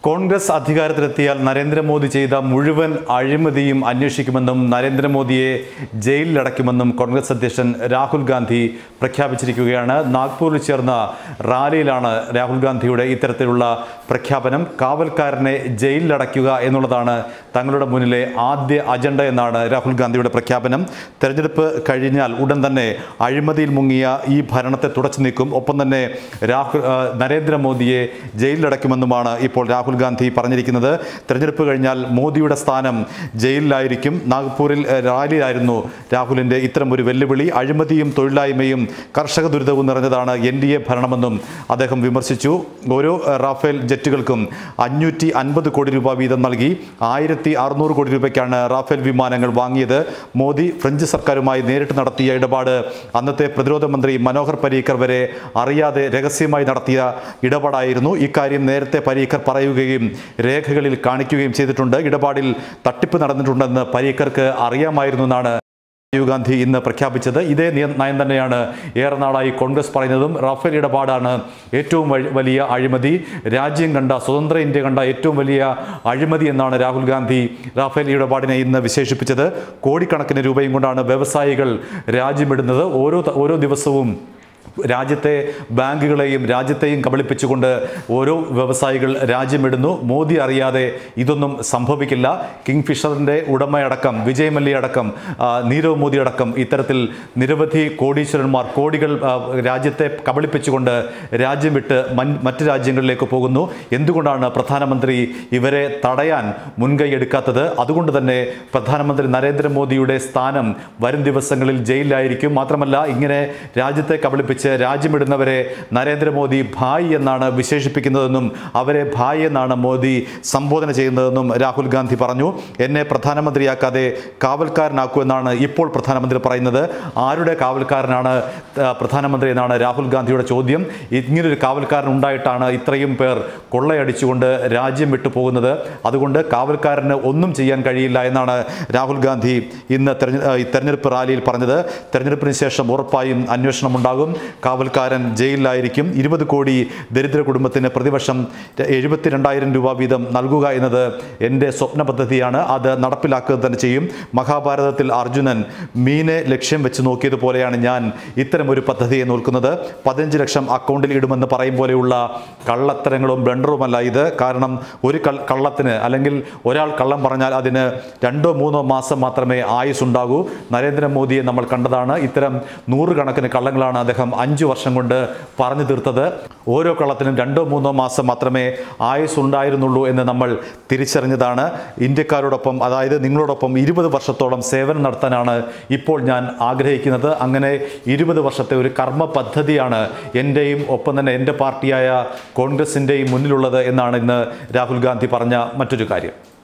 കോൺഗ്രസ് അധികാരത്തിലെത്തിയാൽ നരേന്ദ്രമോദി ചെയ്ത മുഴുവൻ അഴിമതിയും അന്വേഷിക്കുമെന്നും നരേന്ദ്രമോദിയെ ജയിലിലടയ്ക്കുമെന്നും കോൺഗ്രസ് അധ്യക്ഷൻ രാഹുൽ ഗാന്ധി പ്രഖ്യാപിച്ചിരിക്കുകയാണ് നാഗ്പൂരിൽ ചേർന്ന റാലിയിലാണ് രാഹുൽ ഗാന്ധിയുടെ ഇത്തരത്തിലുള്ള പ്രഖ്യാപനം കാവൽക്കാരനെ ജയിലിലടയ്ക്കുക എന്നുള്ളതാണ് തങ്ങളുടെ മുന്നിലെ ആദ്യ അജണ്ട എന്നാണ് രാഹുൽ ഗാന്ധിയുടെ പ്രഖ്യാപനം തെരഞ്ഞെടുപ്പ് കഴിഞ്ഞാൽ ഉടൻ തന്നെ അഴിമതിയിൽ മുങ്ങിയ ഈ ഭരണത്തെ തുടച്ചു നീക്കും ഒപ്പം തന്നെ രാഹുൽ ആ, നരേന്ദ്രമോദിയെ ജയിലിലടയ്ക്കുമെന്നുമാണ് ഇപ്പോൾ രാഹുൽ ഗാന്ധി പറഞ്ഞിരിക്കുന്നത് തെരഞ്ഞെടുപ്പ് കഴിഞ്ഞാൽ മോദിയുടെ സ്ഥാനം ജയിലിലായിരിക്കും നാഗ്പൂരിൽ ആ, റാലിയിലായിരുന്നു രാഹുലിൻ്റെ ഇത്തരം ഒരു വെല്ലുവിളി അഴിമതിയും തൊഴിലായ്മയും കർഷക ദുരിതവും നിറഞ്ഞതാണ് എൻ ഡി എ ഭരണമെന്നും അദ്ദേഹം വിമർശിച്ചു ഓരോ ആ, റാഫേൽ ജെറ്റുകൾക്കും അഞ്ഞൂറ്റി അൻപത് കോടി രൂപ വീതം നൽകി ആയിരത്തി അറുന്നൂറ് കോടി രൂപയ്ക്കാണ് റാഫേൽ വിമാനങ്ങൾ വാങ്ങിയത് മോദി ഫ്രഞ്ച് സർക്കാരുമായി നേരിട്ട് നടത്തിയ ഇടപാട് അന്നത്തെ പ്രതിരോധ മന്ത്രി മനോഹർ പരീക്കർ വരെ അറിയാതെ രഹസ്യമായി നടത്തിയ ഇടപാടായിരുന്നു ഇക്കാര്യം നേരത്തെ പരീക്കർ പറയുകയും രേഖകളിൽ കാണിക്കുകയും ചെയ്തിട്ടുണ്ട് ഇടപാടിൽ തട്ടിപ്പ് നടന്നിട്ടുണ്ടെന്ന് പരീക്കർക്ക് അറിയാമായിരുന്നു എന്നാണ് രാജീവ് ഗാന്ധി ഇന്ന് പ്രഖ്യാപിച്ചത് ഇതേ നിയ- നയം തന്നെയാണ് ഏറെ നാളായി കോൺഗ്രസ് പറയുന്നതും റാഫേൽ ഇടപാടാണ് ഏറ്റവും വഴി- വലിയ അഴിമതി രാജ്യം കണ്ട സ്വതന്ത്ര ഇന്ത്യ കണ്ട ഏറ്റവും വലിയ അഴിമതി എന്നാണ് രാഹുൽ ഗാന്ധി റാഫേൽ ഇടപാടിനെ ഇന്ന് വിശേഷിപ്പിച്ചത് കോടിക്കണക്കിന് രൂപയും കൊണ്ടാണ് വ്യവസായികൾ രാജ്യമിടുന്നത് ഓരോ ത- ഓരോ ദിവസവും രാജ്യത്തെ ബാങ്കുകളെയും രാജ്യത്തെയും കബളിപ്പിച്ചുകൊണ്ട് ഓരോ വ്യവസായികൾ രാജ്യമിടുന്നു മോദി അറിയാതെ ഇതൊന്നും സംഭവിക്കില്ല കിങ് ഫിഷറിൻ്റെ ഉടമയടക്കം വിജയ് മല്യ അടക്കം ആ, നീരവ് മോദി അടക്കം ഇത്തരത്തിൽ നിരവധി കോടീശ്വരന്മാർ കോടികൾ ആ, രാജ്യത്തെ കബളിപ്പിച്ചുകൊണ്ട് രാജ്യം വിട്ട് മൻ മറ്റ് രാജ്യങ്ങളിലേക്ക് പോകുന്നു എന്തുകൊണ്ടാണ് പ്രധാനമന്ത്രി ഇവരെ തടയാൻ മുൻകൈ എടുക്കാത്തത് അതുകൊണ്ട് തന്നെ പ്രധാനമന്ത്രി നരേന്ദ്രമോദിയുടെ സ്ഥാനം വരും ദിവസങ്ങളിൽ ജയിലിലായിരിക്കും മാത്രമല്ല ഇങ്ങനെ രാജ്യത്തെ കബളിപ്പിച്ച് രാജ്യമിടുന്നവരെ നരേന്ദ്രമോദി ഭായ് എന്നാണ് വിശേഷിപ്പിക്കുന്നതെന്നും അവരെ ഭായ് എന്നാണ് മോദി സംബോധന ചെയ്യുന്നതെന്നും രാഹുൽ ഗാന്ധി പറഞ്ഞു എന്നെ പ്രധാനമന്ത്രിയാക്കാതെ കാവൽക്കാരനാക്കൂ എന്നാണ് ഇപ്പോൾ പ്രധാനമന്ത്രി പറയുന്നത് ആരുടെ കാവൽക്കാരനാണ് ആ, പ്രധാനമന്ത്രി എന്നാണ് രാഹുൽ ഗാന്ധിയുടെ ചോദ്യം ഇങ്ങനൊരു കാവൽക്കാരൻ ഉണ്ടായിട്ടാണ് ഇത്രയും പേർ കൊള്ളയടിച്ചുകൊണ്ട് രാജ്യം വിട്ടു പോകുന്നത് അതുകൊണ്ട് കാവൽക്കാരന് ഒന്നും ചെയ്യാൻ കഴിയില്ല എന്നാണ് രാഹുൽ ഗാന്ധി ഇന്ന് തെരഞ്ഞെ- ആ, ഈ തെരഞ്ഞെടുപ്പ് റാലിയിൽ പറഞ്ഞത് തെരഞ്ഞെടുപ്പിന് ശേഷം ഉറപ്പായും അന്വേഷണം ഉണ്ടാകും കാവൽക്കാരൻ ജയിലിലായിരിക്കും ഇരുപത് കോടി ദരിദ്ര കുടുംബത്തിന് പ്രതിവർഷം എഴുപത്തിരണ്ടായിരം രൂപ വീതം നൽകുക എന്നത് എൻ്റെ സ്വപ്ന പദ്ധതിയാണ് അത് നടപ്പിലാക്കുക തന്നെ ചെയ്യും മഹാഭാരതത്തിൽ അർജുനൻ മീനെ ലക്ഷ്യം വെച്ച് നോക്കിയതുപോലെയാണ് ഞാൻ ഇത്തരമൊരു പദ്ധതിയെ നോക്കുന്നത് പതിനഞ്ച് ലക്ഷം അക്കൗണ്ടിൽ ഇടുമെന്ന് പറയും പോലെയുള്ള കള്ളത്തരങ്ങളും ബ്ലണ്ടറുമല്ല ഇത് കാരണം ഒരു കൾ- കള്ളത്തിന് അല്ലെങ്കിൽ ഒരാൾ കള്ളം പറഞ്ഞാൽ അതിന് രണ്ടോ മൂന്നോ മാസം മാത്രമേ ആയുസ് ഉണ്ടാകൂ നരേന്ദ്രമോദിയെ നമ്മൾ കണ്ടതാണ് ഇത്തരം നൂറുകണക്കിന് കള്ളങ്ങളാണ് അദ്ദേഹം അഞ്ചു വർഷം കൊണ്ട് പറഞ്ഞു തീർത്തത് ഓരോ കള്ളത്തിനും രണ്ടോ മൂന്നോ മാസം മാത്രമേ ആയുസ് ഉണ്ടായിരുന്നുള്ളൂ എന്ന് നമ്മൾ തിരിച്ചറിഞ്ഞതാണ് ഇന്ത്യക്കാരോടൊപ്പം അതായത് നിങ്ങളോടൊപ്പം ഇരുപത് വർഷത്തോളം സേവനം നടത്താനാണ് ഇപ്പോൾ ഞാൻ ആഗ്രഹിക്കുന്നത് അങ്ങനെ ഇരുപത് വർഷത്തെ ഒരു കർമ്മ പദ്ധതിയാണ് എൻ്റെയും ഒപ്പം തന്നെ എൻ്റെ പാർട്ടിയായ കോൺഗ്രസിൻ്റെയും മുന്നിലുള്ളത് എന്നാണ് ഇന്ന് രാഹുൽ ഗാന്ധി പറഞ്ഞ മറ്റൊരു കാര്യം